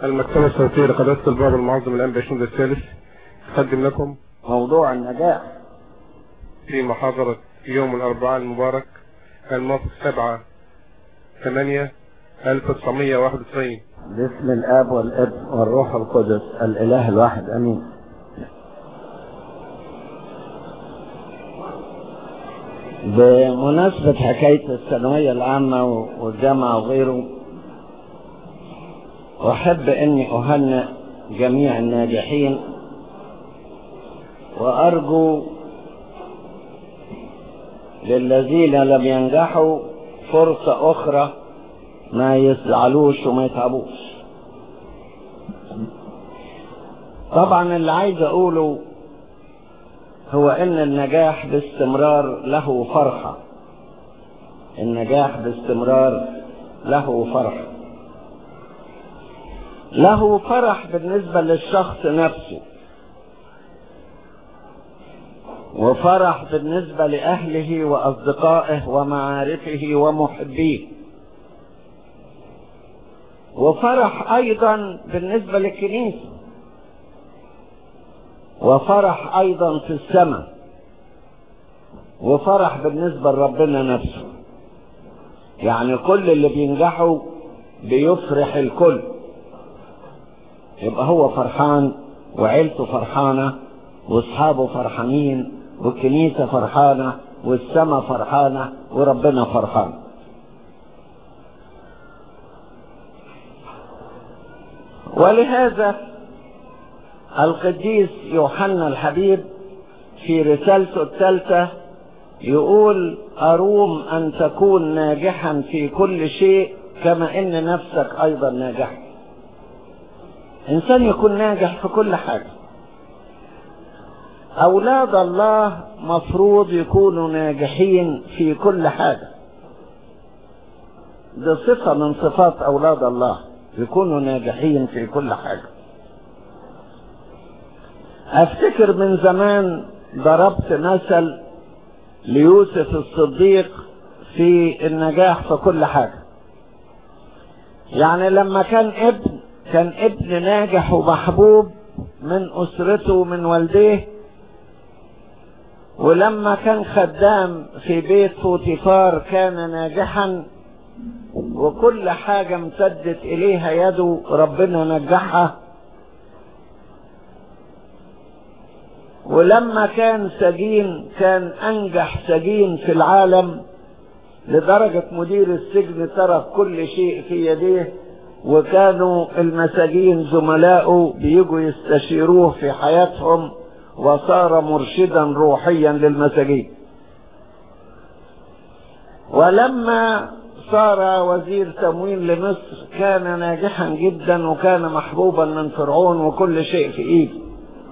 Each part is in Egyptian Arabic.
المكتبة الصوتية لقناة الباب المعظم الآن باشمهندس الثالث تقدم لكم موضوع النجاح في محاضرة يوم الأربعاء المبارك الموافق 7 8 1991 باسم الاب والابن والروح القدس الاله الواحد امين بمناسبة حكاية الثانوية العامة والجامعة وغيره أحب أني أهنئ جميع الناجحين وأرجو للذين لم ينجحوا فرصة أخرى ما يزعلوش وما يتعبوش طبعا اللي عايز أقوله هو ان النجاح باستمرار له فرحة النجاح باستمرار له فرحة له فرح بالنسبة للشخص نفسه وفرح بالنسبة لأهله وأصدقائه ومعارفه ومحبيه وفرح أيضا بالنسبة للكنيسة وفرح ايضا في السماء وفرح بالنسبة لربنا نفسه يعني كل اللي بينجحوا بيفرح الكل يبقى هو فرحان وعيلته فرحانة واصحابه فرحانين والكنيسة فرحانة والسماء فرحانة وربنا فرحان ولهذا القديس يوحنا الحبيب في رسالته الثالثة يقول أروم أن تكون ناجحا في كل شيء كما إن نفسك أيضا ناجح إنسان يكون ناجح في كل حاجة أولاد الله مفروض يكونوا ناجحين في كل حاجة دي صفة من صفات أولاد الله يكونوا ناجحين في كل حاجة افتكر من زمان ضربت مثل ليوسف الصديق في النجاح في كل حاجة يعني لما كان ابن كان ابن ناجح ومحبوب من اسرته ومن والديه ولما كان خدام في بيت فوتيفار كان ناجحا وكل حاجة امتدت اليها يده ربنا نجحها ولما كان سجين كان انجح سجين في العالم لدرجة مدير السجن ترك كل شيء في يديه وكانوا المساجين زملائه بيجوا يستشيروه في حياتهم وصار مرشدا روحيا للمساجين ولما صار وزير تموين لمصر كان ناجحا جدا وكان محبوبا من فرعون وكل شيء في ايده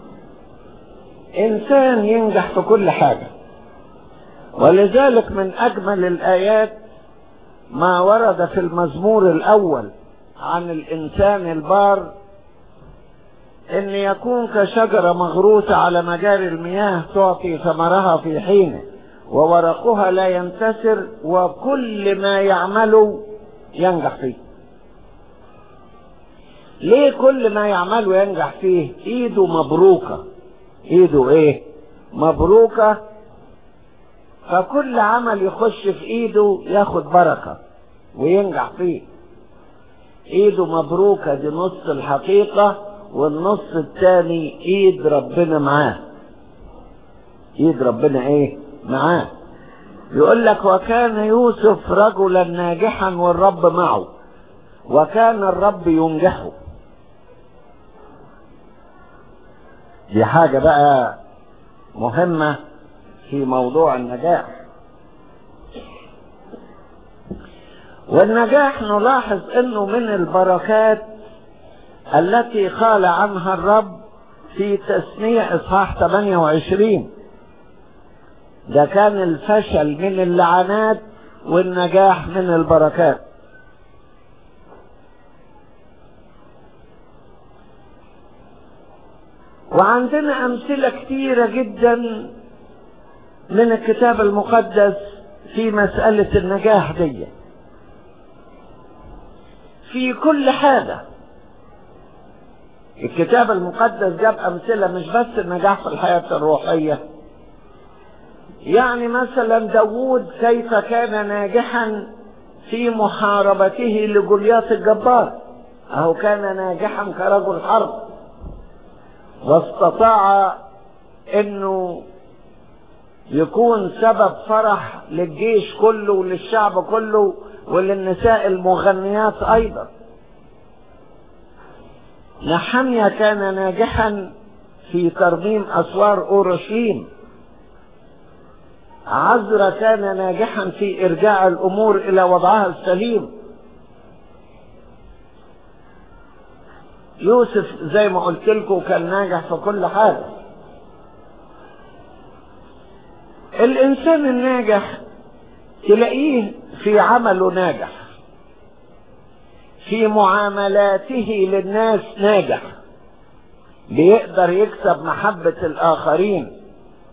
انسان ينجح في كل حاجة ولذلك من اجمل الايات ما ورد في المزمور الاول عن الانسان البار ان يكون كشجرة مغروسة على مجاري المياه تعطي ثمرها في حينه وورقها لا ينتسر وكل ما يعمله ينجح فيه ليه كل ما يعمله ينجح فيه ايده مبروكه ايده ايه مبروكة فكل عمل يخش في ايده ياخد بركة وينجح فيه ايده مبروكة دي نص الحقيقة والنص التاني ايد ربنا معاه ايد ربنا ايه معاه يقول لك وكان يوسف رجلا ناجحا والرب معه وكان الرب ينجحه دي حاجة بقى مهمة في موضوع النجاح والنجاح نلاحظ انه من البركات التي قال عنها الرب في تثنية اصحاح 28 ده كان الفشل من اللعنات والنجاح من البركات وعندنا أمثلة كثيرة جدا من الكتاب المقدس في مسألة النجاح دي في كل حاجة الكتاب المقدس جاب أمثلة مش بس النجاح في الحياة الروحية يعني مثلا داوود كيف كان ناجحا في محاربته لجولياث الجبار أهو كان ناجحا كرجل حرب واستطاع انه يكون سبب فرح للجيش كله وللشعب كله وللنساء المغنيات ايضا نحميا كان ناجحا في ترميم اسوار اورشليم عزرا كان ناجحا في ارجاع الامور الى وضعها السليم يوسف زي ما قلت لكم كان ناجح في كل حاجه الانسان الناجح تلاقيه في عمله ناجح في معاملاته للناس ناجح بيقدر يكسب محبة الآخرين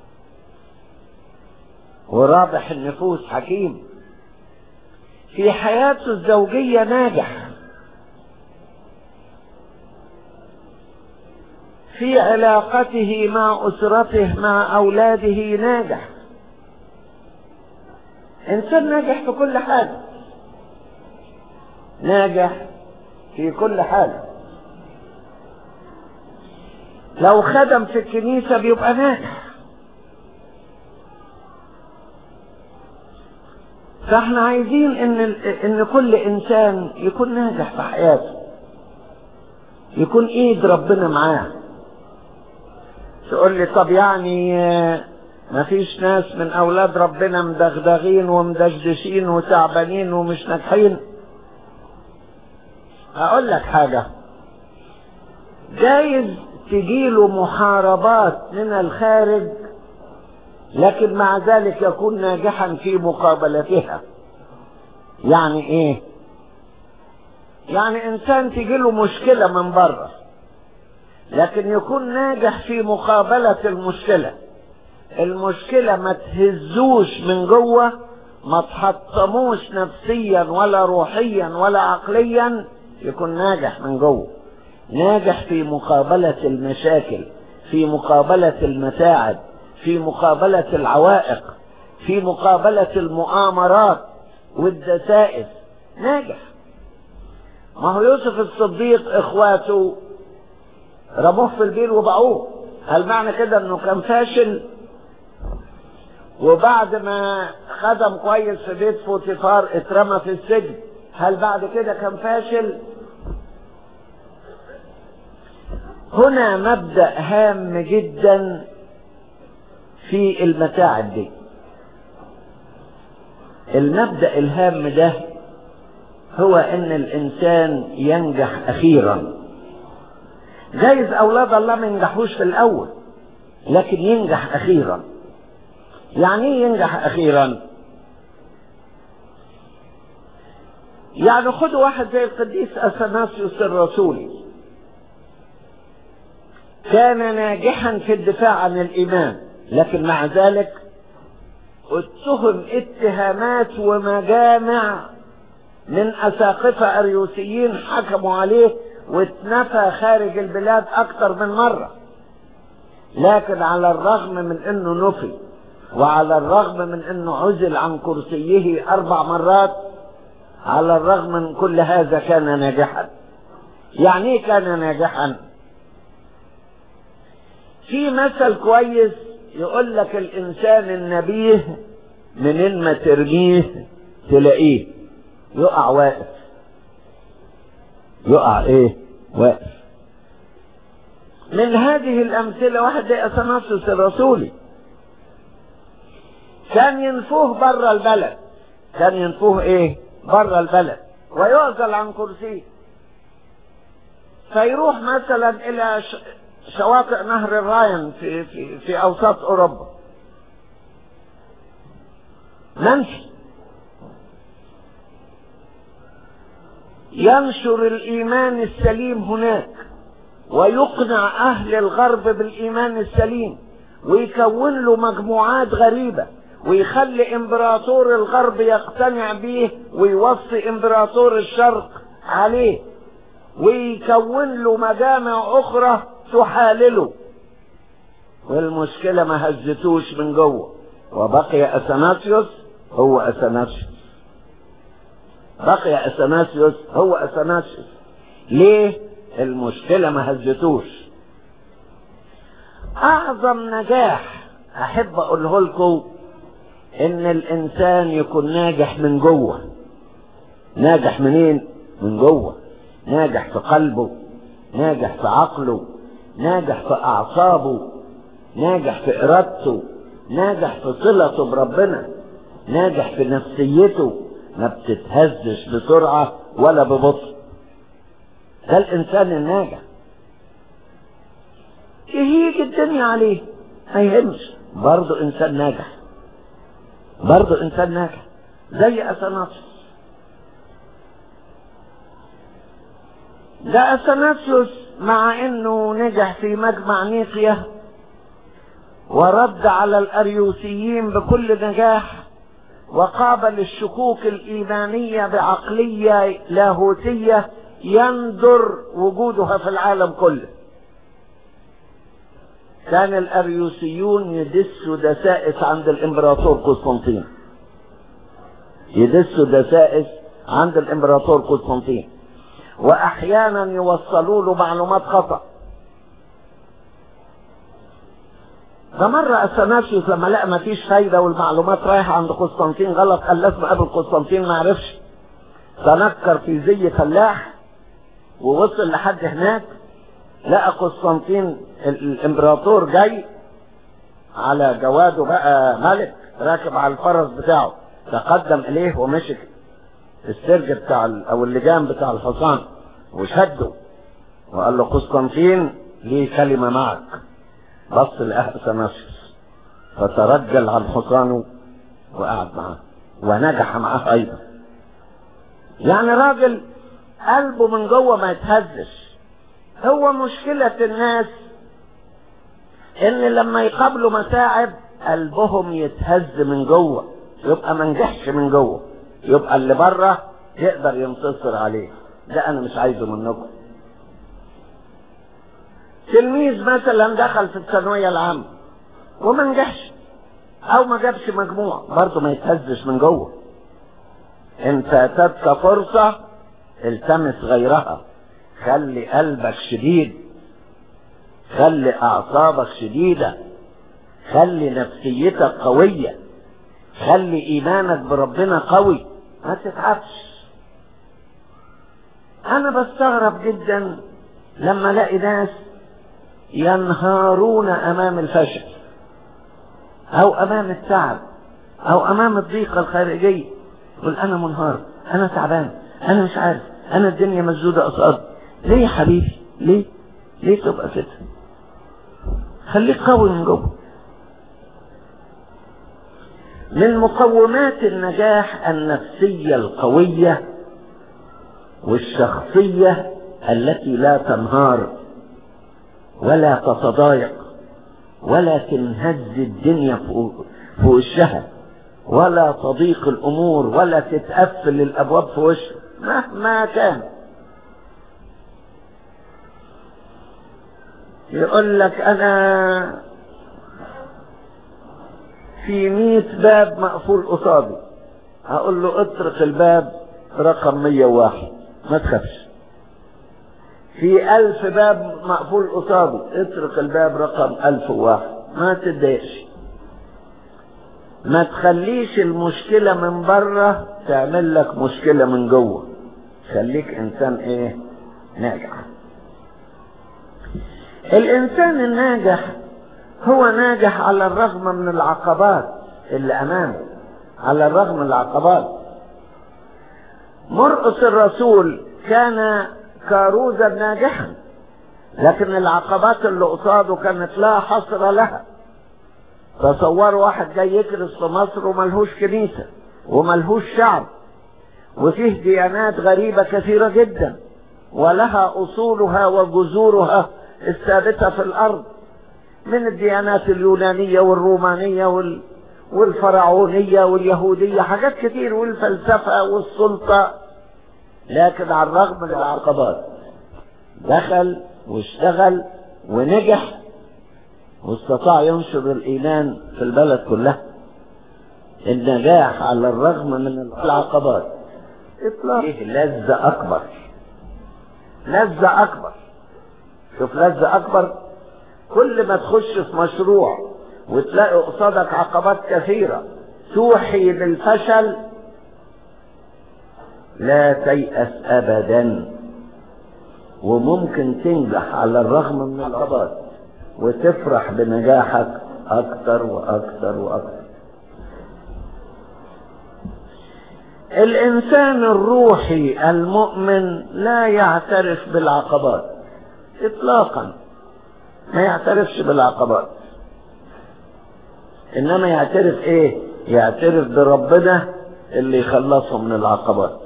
ورابح النفوس حكيم في حياته الزوجية ناجح في علاقته مع أسرته مع أولاده ناجح إنسان ناجح في كل حاجة ناجح في كل حاجة لو خدم في الكنيسة بيبقى ناجح فاحنا عايزين ان ان كل انسان يكون ناجح في حياته يكون ايد ربنا معاه تقول لي طب يعني ما فيش ناس من اولاد ربنا مدغدغين ومدشدشين وتعبانين ومش ناجحين اقول لك حاجة جايز تجيله محاربات من الخارج لكن مع ذلك يكون ناجحا في مقابلتها يعني ايه يعني انسان تجيله مشكلة من بره لكن يكون ناجح في مقابلة المشكلة المشكلة ما تهزوش من جوه ما تحطموش نفسيا ولا روحيا ولا عقليا يكون ناجح من جوه ناجح في مقابلة المشاكل في مقابلة المتاعب في مقابلة العوائق في مقابلة المؤامرات والدسائس ناجح ما هو يوسف الصديق اخواته رموه في البير وباعوه هل معنى كده انه كان فاشل وبعد ما خدم كويس في بيت فوتيفار اترمى في السجن هل بعد كده كان فاشل هنا مبدأ هام جدا في المتاعب دي المبدأ الهام ده هو ان الانسان ينجح اخيرا جايز اولاد الله ما ينجحوش في الاول لكن ينجح اخيرا يعني ايه ينجح اخيرا يعني خدوا واحد زي القديس اثناسيوس الرسولي كان ناجحا في الدفاع عن الايمان لكن مع ذلك اتهم اتهامات ومجامع من اساقفه اريوسيين حكموا عليه واتنفى خارج البلاد اكثر من مره لكن على الرغم من انه نفي وعلى الرغم من انه عزل عن كرسيه اربع مرات على الرغم من كل هذا كان ناجحا يعني ايه كان ناجحا في مثل كويس يقول لك الانسان النبيه منين ما ترميه تلاقيه يقع واقف يقع ايه واقف من هذه الامثله واحد زي اثناسيوس الرسولي كان ينفوه بره البلد كان ينفوه ايه بره البلد ويعزل عن كرسيه فيروح مثلا الى شواطئ نهر الراين في في في اوساط اوروبا منفي ينشر الايمان السليم هناك ويقنع اهل الغرب بالايمان السليم ويكون له مجموعات غريبه ويخلي امبراطور الغرب يقتنع به ويوصي امبراطور الشرق عليه ويكون له مجامع اخرى تحالله والمشكلة ما هزتوش من جوه وبقي اثناسيوس هو اثناسيوس بقي اثناسيوس هو اثناسيوس ليه المشكلة ما هزتوش اعظم نجاح احب اقوله لكم ان الانسان يكون ناجح من جوه ناجح منين من جوه ناجح في قلبه ناجح في عقله ناجح في اعصابه ناجح في ارادته ناجح في صلته بربنا ناجح في نفسيته ما بتتهزش بسرعة ولا ببطء ده الانسان الناجح يهيج الدنيا عليه ما يهمش برضه انسان ناجح برضه انسان ناجح زي اثناسيوس ده اثناسيوس مع انه نجح في مجمع نيقيا ورد على الاريوسيين بكل نجاح وقابل الشكوك الايمانيه بعقليه لاهوتيه يندر وجودها في العالم كله كان الاريوسيون يدسوا دسائس عند الامبراطور قسطنطين يدسوا دسائس عند الامبراطور قسطنطين واحيانا يوصلوا له معلومات خطا ده مرة اثناسيوس لما لقى مفيش فايدة والمعلومات رايحة عند قسطنطين غلط قال لازم اقابل قسطنطين ما عرفش تنكر في زي فلاح ووصل لحد هناك لقى قسطنطين الامبراطور جاي على جواده بقى ملك راكب على الفرس بتاعه تقدم اليه ومشي السرج بتاع او اللجام بتاع الحصان وشده وقال له قسطنطين لي كلمة معك بص لأثناسيوس فترجل عن حصانه وقعد معاه ونجح معاه ايضا يعني راجل قلبه من جوه ما يتهزش هو مشكلة الناس ان لما يقابلوا متاعب قلبهم يتهز من جوه يبقى ما نجحش من جوه يبقى اللي بره يقدر ينتصر عليه ده انا مش عايزه منكم تلميذ مثلا دخل في الثانوية العامة وما نجحش او ما جابش مجموع برضه ما يتهزش من جوه ان فاتتك فرصة التمس غيرها خلي قلبك شديد خلي اعصابك شديدة خلي نفسيتك قوية خلي ايمانك بربنا قوي ما تتعبش انا بستغرب جدا لما الاقي ناس ينهارون امام الفشل او امام التعب او امام الضيقة الخارجية يقول انا منهار انا تعبان انا مش عارف انا الدنيا مسدودة قصاد ليه يا حبيبي ليه ليه تبقى كده خليك قوي من جوه من مقومات النجاح النفسية القوية والشخصية التي لا تنهار ولا تتضايق ولا تنهز الدنيا في وشها ولا تضيق الامور ولا تتقفل الابواب في وشها مهما كان يقول لك انا في مئة باب مقفول قصادي هقول له اطرق الباب رقم مية واحد ما تخافش في ألف باب مقفول قصادي اطرق الباب رقم ألف واحد ما تتضايقش ما تخليش المشكلة من بره تعمل لك مشكلة من جوه خليك انسان ايه ناجح الانسان الناجح هو ناجح على الرغم من العقبات اللي امامه على الرغم من العقبات مرقس الرسول كان كاروزا ناجحا لكن العقبات اللي قصاده كانت لا حصر لها تصوروا واحد جاي يكرس في مصر وملهوش كنيسة وملهوش شعب وفيه ديانات غريبة كثيرة جدا ولها أصولها وجذورها الثابتة في الأرض من الديانات اليونانية والرومانية وال... والفرعونية واليهودية حاجات كتير والفلسفة والسلطة لكن على الرغم من العقبات دخل واشتغل ونجح واستطاع ينشر الإيمان في البلد كلها النجاح على الرغم من العقبات إطلاق إيه لذة أكبر لذة أكبر شوف لذة أكبر كل ما تخش في مشروع وتلاقي قصادك عقبات كثيرة توحي بالفشل لا تيأس أبدا وممكن تنجح على الرغم من العقبات وتفرح بنجاحك أكتر وأكتر وأكتر الإنسان الروحي المؤمن لا يعترف بالعقبات إطلاقا ما يعترفش بالعقبات إنما يعترف إيه يعترف بربنا اللي يخلصه من العقبات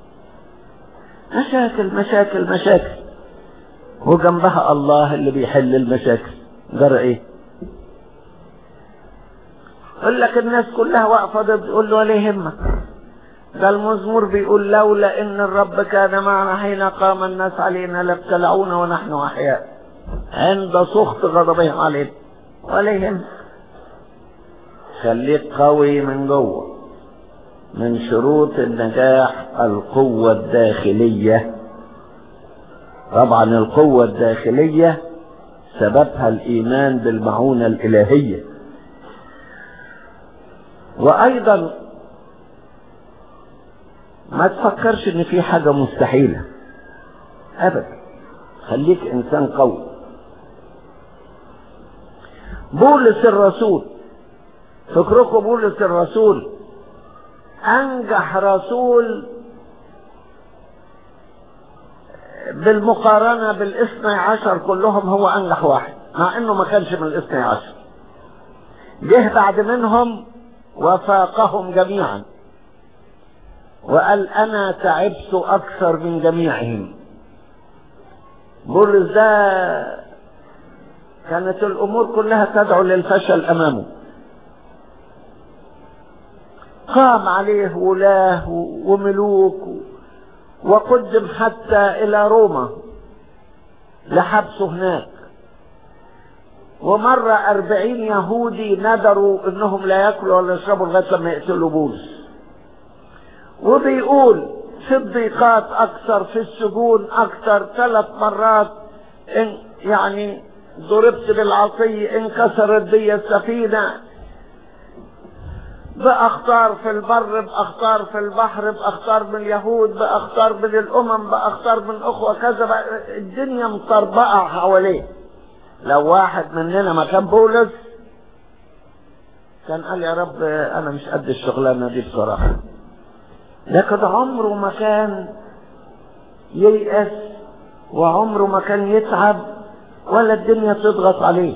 مشاكل مشاكل مشاكل وجنبها الله اللي بيحل المشاكل جرى ايه يقول لك الناس كلها واقفه ضد تقول له ولا يهمك ده المزمور بيقول لولا ان الرب كان معنا حين قام الناس علينا لابتلعونا ونحن احياء عند سخط غضبهم علينا ولا يهمك خليك قوي من جوه من شروط النجاح القوة الداخلية طبعا القوة الداخلية سببها الإيمان بالمعونة الإلهية وأيضا ما تفكرش إن في حاجة مستحيلة أبدا خليك إنسان قوي بولس الرسول فكركم بولس الرسول أنجح رسول بالمقارنة بالاثني عشر كلهم هو أنجح واحد مع أنه ما كانش من الاثني عشر جه بعد منهم وفاقهم جميعا وقال أنا تعبت أكثر من جميعهم بولس ده كانت الأمور كلها تدعو للفشل أمامه قام عليه ولاه وملوك وقدم حتى إلى روما لحبسه هناك ومر أربعين يهودي ندروا انهم لا ياكلوا ولا يشربوا لغاية لما يقتلوا بولس وبيقول في الضيقات اكثر في السجون اكثر ثلاث مرات إن يعني ضربت بالعصي انكسرت بي السفينة بأخطار في البر بأخطار في البحر بأخطار من اليهود بأخطار من الأمم بأخطار من أخوة كذا بقى الدنيا مطربقة حواليه لو واحد مننا مكان بولس كان قال يا رب أنا مش قد الشغلانة دي بصراحة لكن عمره ما كان ييأس وعمره ما كان يتعب ولا الدنيا تضغط عليه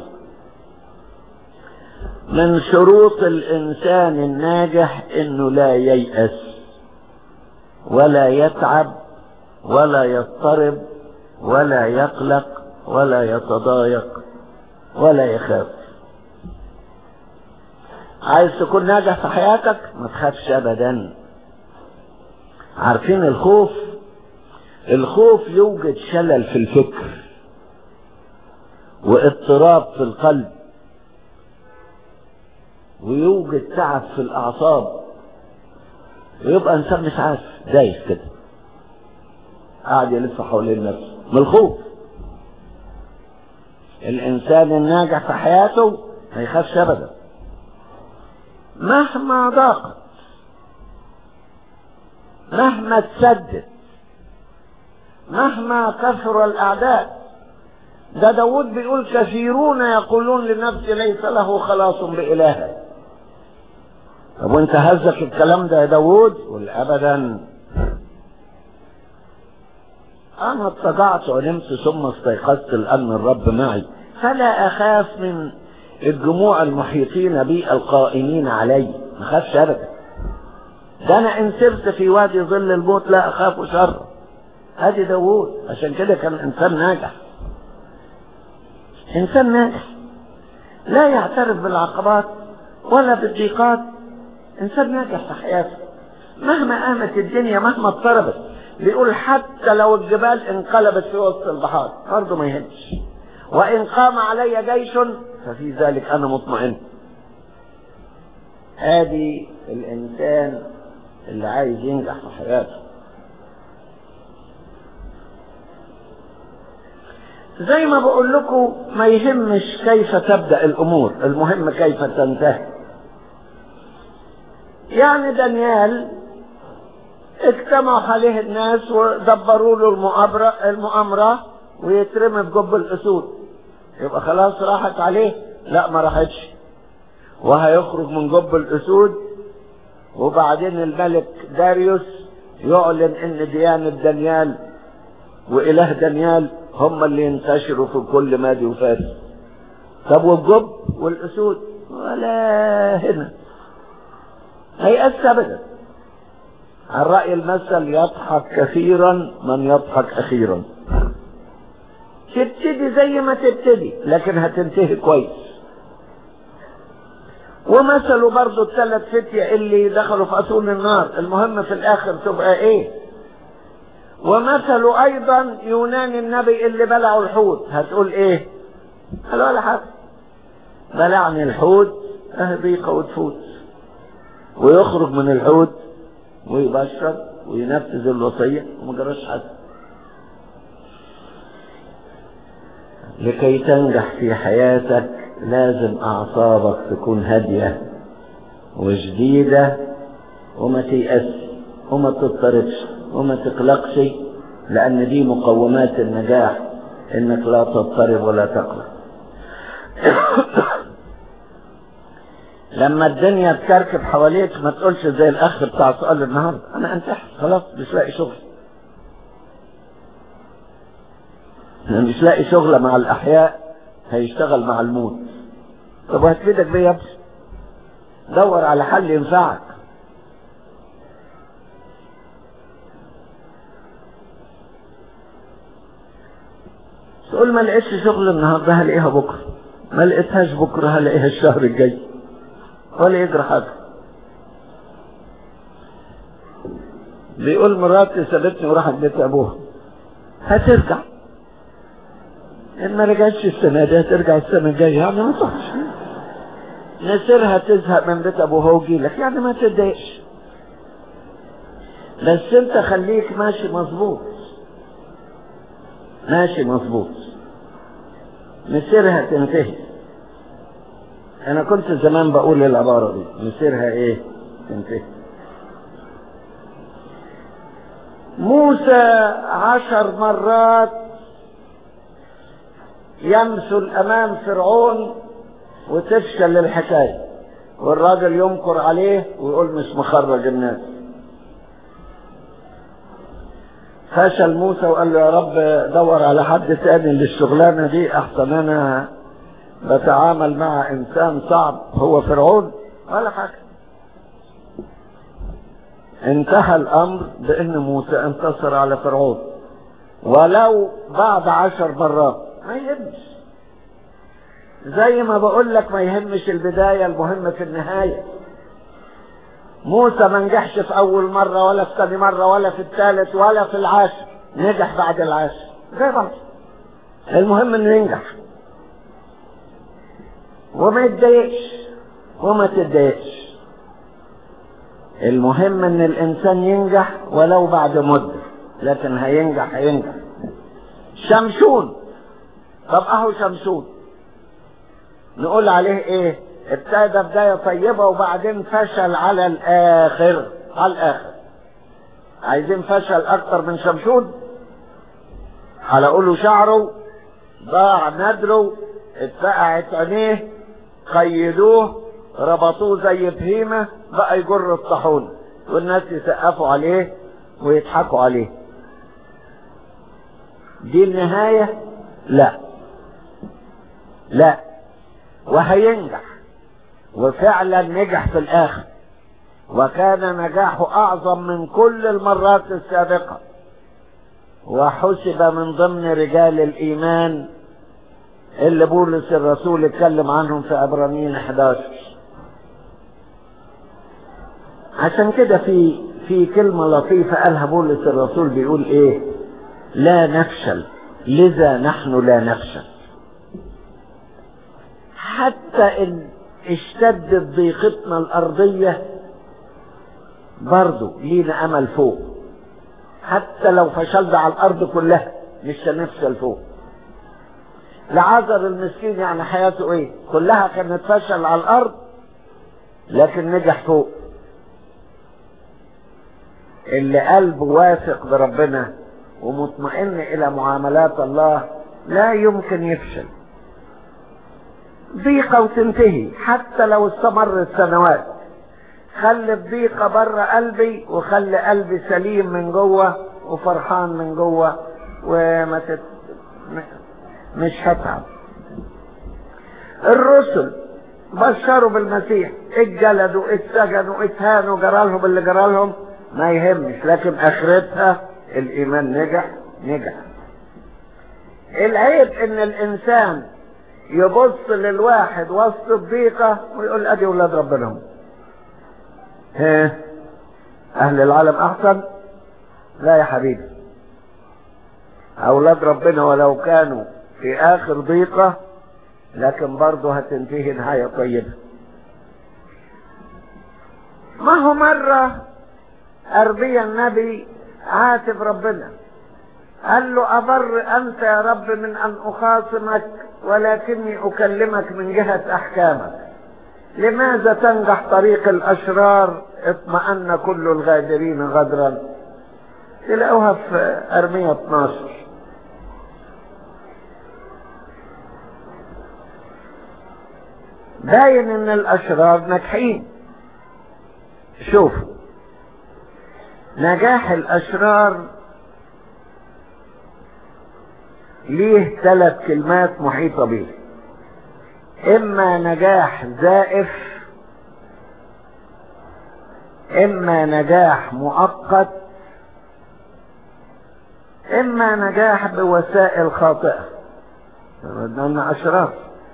من شروط الإنسان الناجح إنه لا ييأس ولا يتعب ولا يضطرب ولا يقلق ولا يتضايق ولا يخاف عايز تكون ناجح في حياتك ما تخافش ابدا عارفين الخوف الخوف يوجد شلل في الفكر واضطراب في القلب ويوجد تعب في الاعصاب ويبقى انسان مش عارف دايس كده قاعد يلف حوالين نفسه من الخوف الانسان الناجح في حياته ما يخافش ابدا مهما ضاقت مهما تسدد مهما كثر الاعداء ده داود بيقول كثيرون يقولون لنفسي ليس له خلاص بإله طب وانت هزك الكلام ده يا داود قل ابدا انا اتضعت ونمت ثم استيقظت لان الرب معي فلا اخاف من الجموع المحيطين بي القائمين علي ما اخافش ابدا ده انا ان سرت في وادي ظل الموت لا اخاف شر ادي داوود عشان كده كان انسان ناجح انسان ناجح لا يعترف بالعقبات ولا بالضيقات انسان ناجح في حياته مهما قامت الدنيا مهما اضطربت بيقول حتى لو الجبال انقلبت في وسط البحار برضه ما يهمش وإن قام علي جيش ففي ذلك أنا مطمئن ادي الإنسان اللي عايز ينجح في حياته زي ما بقول لكم ما يهمش كيف تبدأ الأمور المهم كيف تنتهي يعني دانيال اجتمعوا عليه الناس ودبروا له المؤامرة, المؤامرة ويترمي في جب الأسود يبقى خلاص راحت عليه لا ما راحتش وهيخرج من جب الأسود وبعدين الملك داريوس يعلن ان ديانة دانيال وإله دانيال هم اللي ينتشروا في كل مادي وفارس طب والجب والأسود ولا هنا هيأس أبدا عن رأي المثل يضحك كثيرا من يضحك أخيرا تبتدي زي ما تبتدي لكن هتنتهي كويس ومثلوا برضو الثلاث فتية اللي دخلوا في أسون النار المهم في الآخر تبقى إيه ومثلوا أيضا يونان النبي اللي بلعوا الحوت هتقول إيه قال ولا حاجة بلعني الحوت أهبيقة وتفوت ويخرج من الحوت ويبشر وينفذ الوصية وما جراش حاجة لكي تنجح في حياتك لازم أعصابك تكون هادية وجديدة وما تيأس وما تضطربش وما تقلقش لأن دي مقومات النجاح إنك لا تضطرب ولا تقلق لما الدنيا تكركب حواليك ما تقولش زي الأخ بتاع سؤال النهارده أنا انتحت خلاص مش لاقي شغل أنا مش لاقي شغل مع الأحياء هيشتغل مع الموت طب وهتفيدك بيه يا ابني دور على حل ينفعك تقول ما لقيتش شغل النهارده هلاقيها بكره ما لقيتهاش بكره هلاقيها الشهر الجاي ولا يجرى حاجه بيقول مراتي سابتني وراحت بيت ابوها هترجع ان ما رجعتش السنه دي هترجع السنه الجايه يعني ما صحش نسيرها تزهق من بيت ابوها وجي لك يعني ما تتضايقش بس انت خليك ماشي مظبوط ماشي مظبوط مسيرها تنتهي انا كنت زمان بقول العبارة دي مسيرها ايه تنتهي موسى عشر مرات يمثل امام فرعون وتفشل الحكاية والراجل ينكر عليه ويقول مش مخرج الناس فشل موسى وقال له يا رب دور على حد تاني للشغلانة دي احسن انا بتعامل مع انسان صعب هو فرعون ولا حاجة انتهى الامر بان موسى انتصر على فرعون ولو بعد عشر مرات ما يهمش زي ما بقول لك ما يهمش البداية المهم في النهاية موسى ما نجحش في اول مرة ولا في ثاني مرة ولا في الثالث ولا في العاشر نجح بعد العاشر زي بعض المهم انه ينجح وما يتضايقش وما تتضايقش المهم ان الانسان ينجح ولو بعد مدة لكن هينجح هينجح شمشون طب اهو شمشون نقول عليه ايه ابتدى بداية طيبة وبعدين فشل على الاخر على الاخر عايزين فشل اكتر من شمشون حلقوا شعره ضاع ندره اتفقعت عينيه قيدوه ربطوه زي بهيمة بقى يجر الطاحون والناس يسقفوا عليه ويضحكوا عليه دي النهاية لا لا وهينجح وفعلا نجح في الاخر وكان نجاحه اعظم من كل المرات السابقة وحسب من ضمن رجال الايمان اللي بولس الرسول اتكلم عنهم في عبرانيين 11 عشان كده في في كلمة لطيفة قالها بولس الرسول بيقول ايه لا نفشل لذا نحن لا نفشل حتى ان اشتدت ضيقتنا الارضية برضو لينا امل فوق حتى لو فشلنا على الارض كلها مش هنفشل فوق لعذر المسكين يعني حياته ايه كلها كانت فشل على الارض لكن نجح فوق اللي قلبه واثق بربنا ومطمئن الى معاملات الله لا يمكن يفشل ضيقة وتنتهي حتى لو استمرت سنوات خلي الضيقة بره قلبي وخلي قلبي سليم من جوه وفرحان من جوه وما تت... مش هتعب الرسل بشروا بالمسيح اتجلدوا اتسجنوا اتهانوا جرالهم اللي جرالهم ما يهمش لكن اخرتها الايمان نجح نجح العيب ان الانسان يبص للواحد وسط الضيقة ويقول ادي ولاد ربنا هم ها اهل العالم احسن لا يا حبيبي اولاد ربنا ولو كانوا في اخر ضيقة لكن برضه هتنتهي نهاية طيبة ما هو مرة أربيا النبي عاتب ربنا قال له أبر أنت يا رب من أن أخاصمك ولكني أكلمك من جهة أحكامك لماذا تنجح طريق الأشرار اطمأن كل الغادرين غدرا تلاقوها في أرمية 12 باين ان الاشرار ناجحين شوفوا نجاح الاشرار ليه ثلاث كلمات محيطة به اما نجاح زائف اما نجاح مؤقت اما نجاح بوسائل خاطئة لأن اشرار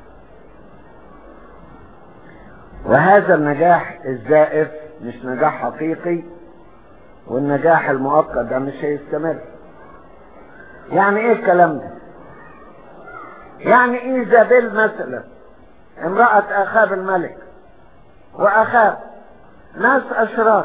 وهذا النجاح الزائف مش نجاح حقيقي والنجاح المؤقت ده مش هيستمر يعني ايه الكلام ده يعني ايزابيل مثلا امرأة اخاب الملك واخاب ناس اشرار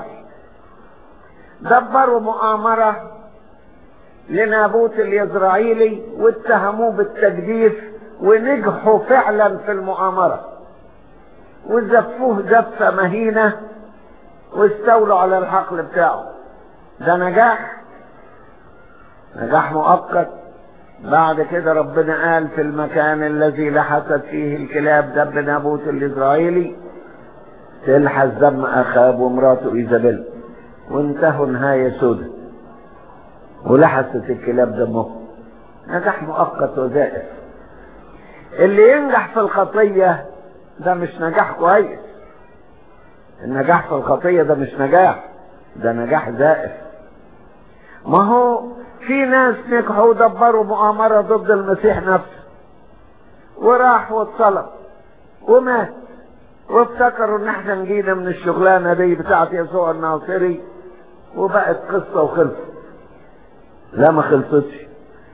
دبروا مؤامرة لنابوت اليزرعيلي واتهموه بالتجديف ونجحوا فعلا في المؤامره وزفوه زفة مهينة واستولوا على الحقل بتاعه ده نجاح نجاح مؤقت بعد كده ربنا قال في المكان الذي لحست فيه الكلاب دب نابوت الإسرائيلي تلحس دم أخاب ومراته إيزابيل وانتهوا نهاية سودة ولحست الكلاب دمهم نجاح مؤقت وزائف اللي ينجح في الخطيه ده مش نجاح كويس النجاح في الخطية ده مش نجاح ده نجاح زائف ما هو في ناس نجحوا ودبروا مؤامرة ضد المسيح نفسه وراح واتصلب ومات وافتكروا ان احنا نجينا من الشغلانة دي بتاعت يسوع الناصري وبقت قصة وخلصت لا ما خلصتش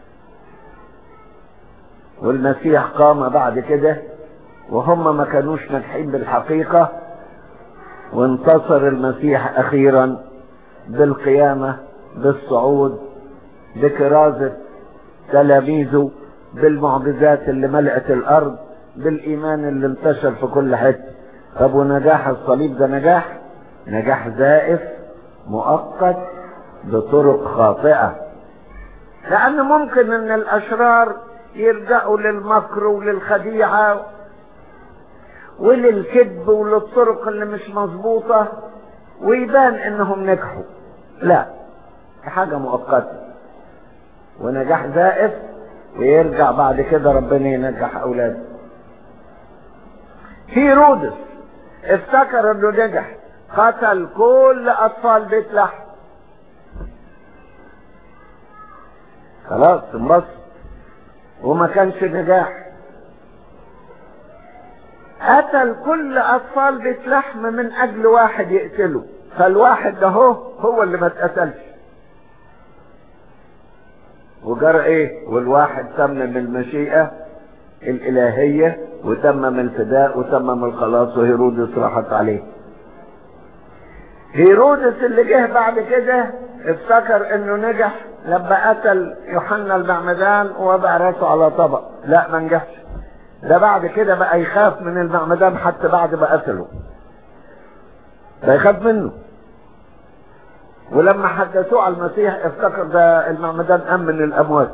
والمسيح قام بعد كده وهم ما كانوش ناجحين بالحقيقة وانتصر المسيح اخيرا بالقيامة بالصعود بكرازة تلاميذه بالمعجزات اللي ملأت الارض بالايمان اللي انتشر في كل حتة طب ونجاح الصليب ده نجاح نجاح زائف مؤقت بطرق خاطئة لان ممكن ان الاشرار يلجأوا للمكر وللخديعة وللكذب وللطرق اللي مش مظبوطة ويبان انهم نجحوا لا حاجة مؤقتة ونجاح زائف ويرجع بعد كده ربنا ينجح اولاده في رودس افتكر انه نجح قتل كل اطفال بيت لحم خلاص انبسط وما كانش نجاح قتل كل اطفال بيت لحم من اجل واحد يقتله فالواحد ده هو هو اللي ما اتقتلش وجرى ايه والواحد تمم المشيئة الالهية وتمم الفداء وتمم الخلاص وهيرودس راحت عليه هيرودس اللي جه بعد كده افتكر انه نجح لما قتل يوحنا المعمدان ووضع راسه على طبق لا ما نجحش ده بعد كده بقى يخاف من المعمدان حتى بعد ما قتله ده يخاف منه ولما حدثوه على المسيح افتكر ده المعمدان قام من الاموات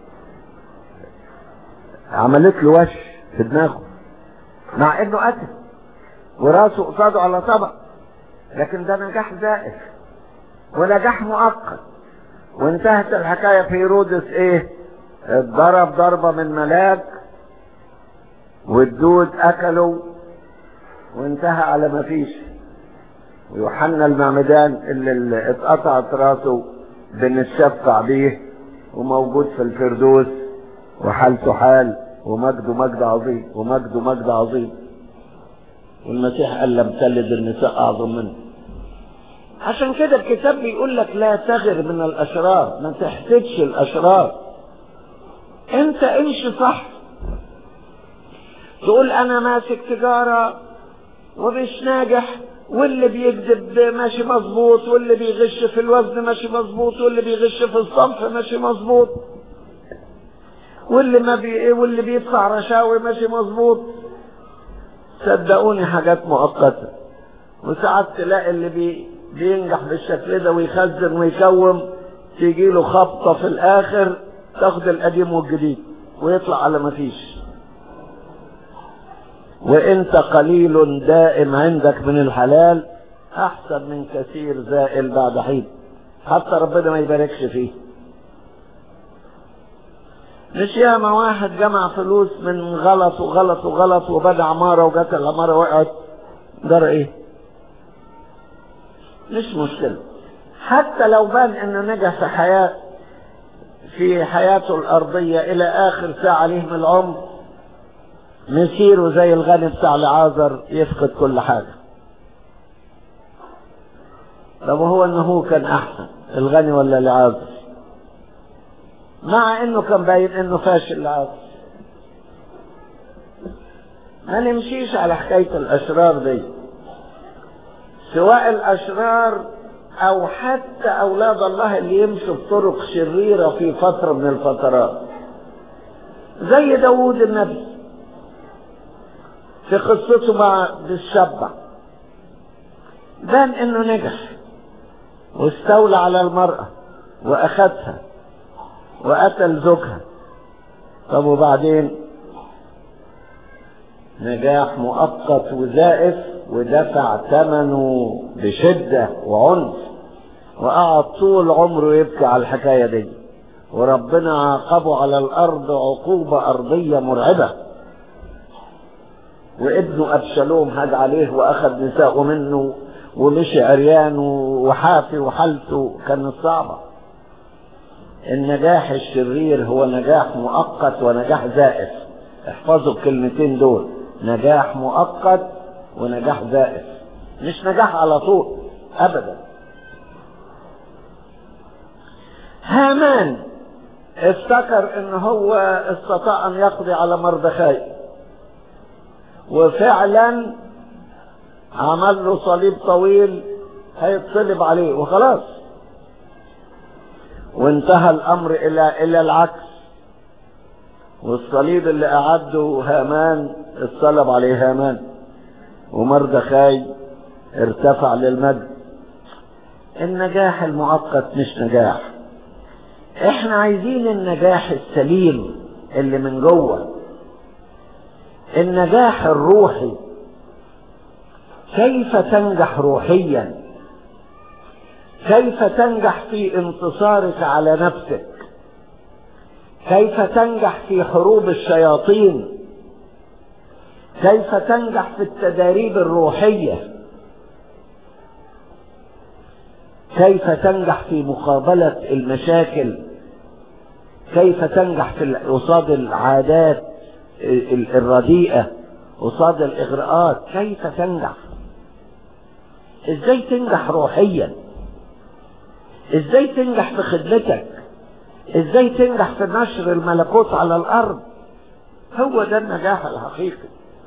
عملت له وش في دماغه مع انه قتل وراسه قصاده على طبق لكن ده نجاح زائف ونجاح مؤقت وانتهت الحكايه في هيرودس ايه اتضرب ضربه من ملاك والدود اكلوا وانتهى على ما فيش ويوحنا المعمدان اللي, اللي اتقطعت راسه بنتشفع بيه وموجود في الفردوس وحالته حال ومجده مجد عظيم ومجده مجد عظيم والمسيح قال لم تلد النساء اعظم منه عشان كده الكتاب بيقول لك لا تغر من الاشرار ما تحسدش الاشرار انت امشي صح تقول انا ماسك تجارة ومش ناجح واللي بيكذب ماشي مظبوط واللي بيغش في الوزن ماشي مظبوط واللي بيغش في الصنف ماشي مظبوط واللي ما بي... واللي بيدفع رشاوي ماشي مظبوط صدقوني حاجات مؤقتة وساعات تلاقي اللي بي... بينجح بالشكل ده ويخزن ويكوم تيجي له خبطة في الآخر تاخد القديم والجديد ويطلع على ما فيش وانت قليل دائم عندك من الحلال احسن من كثير زائل بعد حين حتى ربنا ما يباركش فيه مش ياما واحد جمع فلوس من غلط وغلط وغلط وبدا عمارة وجت العمارة وقعت جرى ايه مش مشكلة حتى لو بان انه نجح في حياة في حياته الارضية الى اخر ساعة ليه من العمر مسيره زي الغني بتاع العازر يفقد كل حاجة طب وهو انه هو كان احسن الغني ولا العازر مع انه كان باين انه فاشل العازر ما نمشيش على حكاية الاشرار دي سواء الاشرار او حتى اولاد الله اللي يمشوا بطرق شريرة في فترة من الفترات زي داوود النبي في قصته مع بالشبع بان انه نجح واستولى على المرأة واخدها وقتل زوجها طب وبعدين نجاح مؤقت وزائف ودفع ثمنه بشدة وعنف وقعد طول عمره يبكي على الحكاية دي وربنا عاقبه على الأرض عقوبة أرضية مرعبة وابنه أبشالوم هاد عليه وأخذ نساءه منه ومشي عريان وحافي وحالته كانت صعبة النجاح الشرير هو نجاح مؤقت ونجاح زائف احفظوا الكلمتين دول نجاح مؤقت ونجاح زائف مش نجاح على طول ابدا هامان افتكر ان هو استطاع ان يقضي على مردخاي وفعلا عمل له صليب طويل هيتصلب عليه وخلاص وانتهى الامر الى الى العكس والصليب اللي اعده هامان اتصلب عليه هامان ومردخاي ارتفع للمجد النجاح المؤقت مش نجاح احنا عايزين النجاح السليم اللي من جوه النجاح الروحي كيف تنجح روحيا كيف تنجح في انتصارك على نفسك كيف تنجح في حروب الشياطين كيف تنجح في التداريب الروحية كيف تنجح في مقابلة المشاكل كيف تنجح في قصاد العادات الرديئة قصاد الإغراءات كيف تنجح ازاي تنجح روحيا ازاي تنجح في خدمتك ازاي تنجح في نشر الملكوت على الارض هو ده النجاح الحقيقي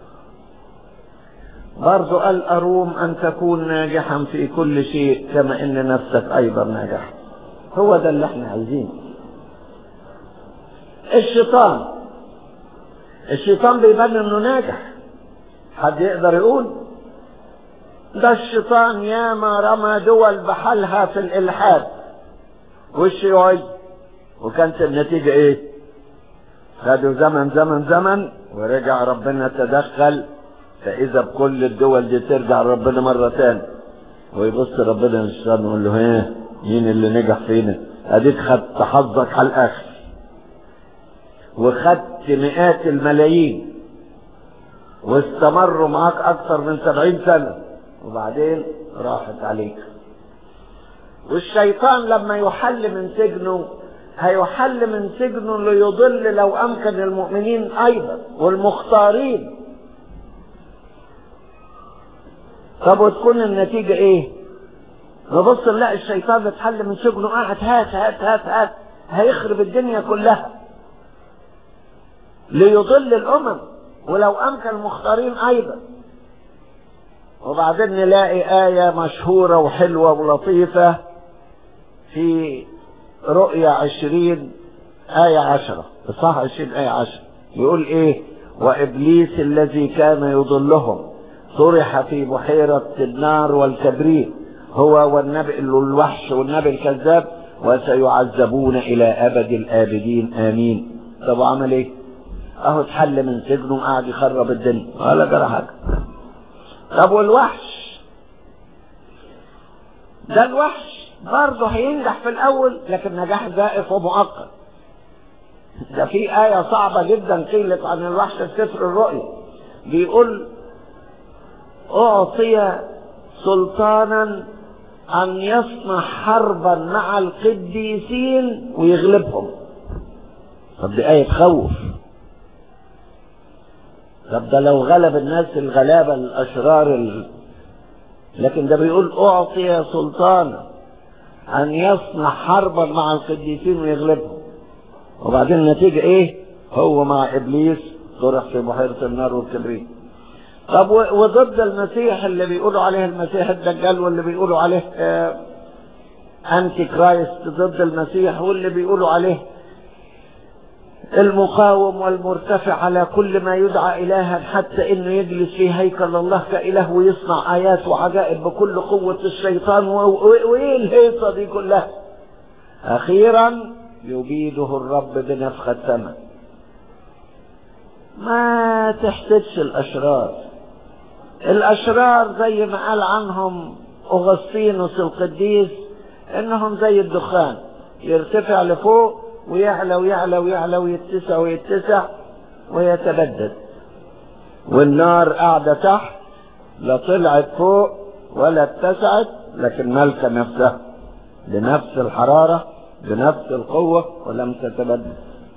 برضو قال أروم أن تكون ناجحا في كل شيء كما إن نفسك أيضا ناجح هو ده اللي احنا عايزينه الشيطان الشيطان بيبان انه ناجح حد يقدر يقول ده الشيطان ياما رمى دول بحالها في الالحاد والشيوعي وكانت النتيجة ايه خدوا زمن زمن زمن ورجع ربنا تدخل فاذا بكل الدول دي ترجع ربنا مرة تاني ويبص ربنا للشيطان ويقول له ايه مين اللي نجح فينا اديك خدت حظك على الاخر وخدت مئات الملايين واستمروا معاك اكثر من سبعين سنة وبعدين راحت عليك والشيطان لما يحل من سجنه هيحل من سجنه ليضل لو امكن المؤمنين ايضا والمختارين طب وتكون النتيجة ايه نبص نلاقي الشيطان اتحل من سجنه قاعد هات هات هات هات هيخرب الدنيا كلها ليضل الامم ولو امكن المختارين ايضا وبعدين نلاقي آية مشهورة وحلوة ولطيفة في رؤيا عشرين آية عشرة إصحاح عشرين آية عشرة يقول إيه وإبليس الذي كان يضلهم طرح في بحيرة النار والكبريت هو والنبي الوحش والنبي الكذاب وسيعذبون إلى أبد الآبدين آمين طب عمل إيه؟ أهو اتحل من سجنه وقعد يخرب الدنيا ولا جرى حاجة طب والوحش ده الوحش برضه هينجح في الأول لكن نجاح زائف ومؤقت ده في آية صعبة جدا قيلت عن الوحش في سفر الرؤيا بيقول أعطي سلطانا أن يصنع حربا مع القديسين ويغلبهم طب دي آية تخوف طب ده لو غلب الناس الغلابة الأشرار ال... لكن ده بيقول أعطي سلطانا أن يصنع حربا مع القديسين ويغلبهم وبعدين النتيجة إيه؟ هو مع إبليس طرح في بحيرة النار والكبريت طب وضد المسيح اللي بيقولوا عليه المسيح الدجال واللي بيقولوا عليه آه أنتي كرايست ضد المسيح واللي بيقولوا عليه المقاوم والمرتفع على كل ما يدعى إلها حتى إنه يجلس في هيكل الله كإله ويصنع آيات وعجائب بكل قوة الشيطان وإيه الهيصة دي كلها أخيرا يبيده الرب بنفخة سماء ما تحتاجش الأشرار الأشرار زي ما قال عنهم أغسطينوس القديس إنهم زي الدخان يرتفع لفوق ويعلى ويعلى ويعلى ويتسع ويتسع ويتبدد والنار قاعدة تحت لا طلعت فوق ولا اتسعت لكن مالكة نفسها بنفس الحرارة بنفس القوة ولم تتبدد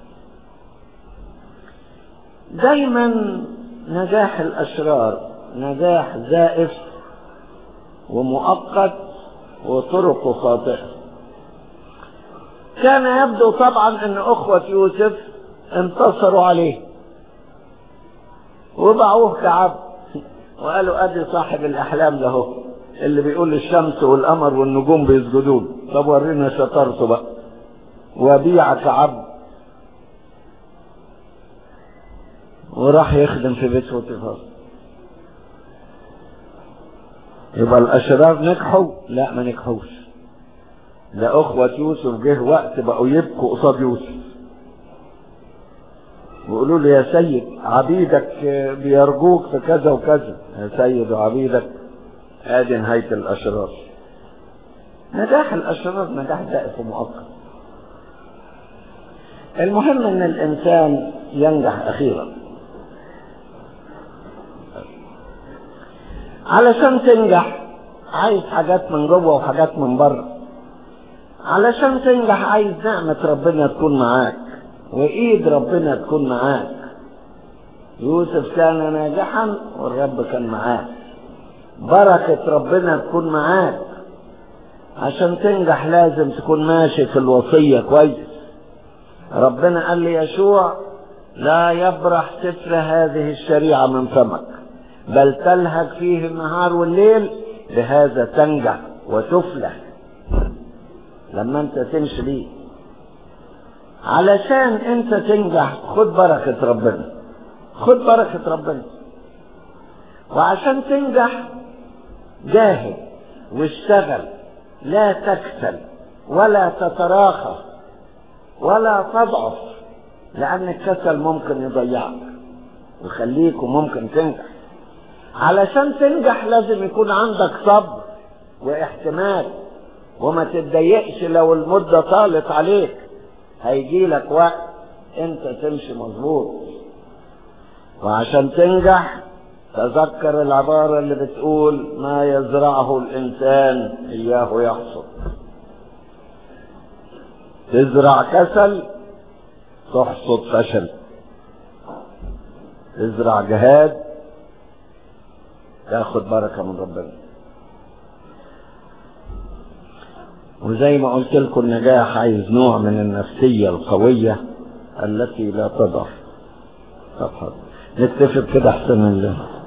دايما نجاح الأشرار نجاح زائف ومؤقت وطرقه خاطئة كان يبدو طبعا ان اخوة يوسف انتصروا عليه وباعوه كعبد وقالوا ادي صاحب الاحلام له اللي بيقول الشمس والقمر والنجوم بيسجدوا طب ورينا شطارته بقى وبيع كعبد وراح يخدم في بيت فوتيفار يبقى الاشرار نجحوا لا ما نجحوش ده اخوة يوسف جه وقت بقوا يبكوا قصاد يوسف ويقولوا له يا سيد عبيدك بيرجوك في كذا وكذا يا سيد وعبيدك ادي نهاية الاشرار نجاح الاشرار نجاح زائف ومؤقت المهم ان الانسان ينجح اخيرا علشان تنجح عايز حاجات من جوه وحاجات من بره علشان تنجح عايز نعمة ربنا تكون معاك وإيد ربنا تكون معاك يوسف كان ناجحا والرب كان معاه بركة ربنا تكون معاك عشان تنجح لازم تكون ماشي في الوصية كويس ربنا قال لي يشوع لا يبرح سفر هذه الشريعة من فمك بل تلهج فيه النهار والليل بهذا تنجح وتفلح لما انت تمشي بيه علشان انت تنجح خد بركة ربنا خد بركة ربنا وعشان تنجح جاهد واشتغل لا تكسل ولا تتراخى ولا تضعف لان الكسل ممكن يضيعك ويخليك وممكن تنجح علشان تنجح لازم يكون عندك صبر واحتمال وما تتضايقش لو المدة طالت عليك هيجي لك وقت انت تمشي مظبوط وعشان تنجح تذكر العبارة اللي بتقول ما يزرعه الإنسان إياه يحصد تزرع كسل تحصد فشل تزرع جهاد تاخد بركة من ربنا وزي ما قلت لكم النجاح عايز نوع من النفسية القوية التي لا تضعف طب نتفق كده احسن الله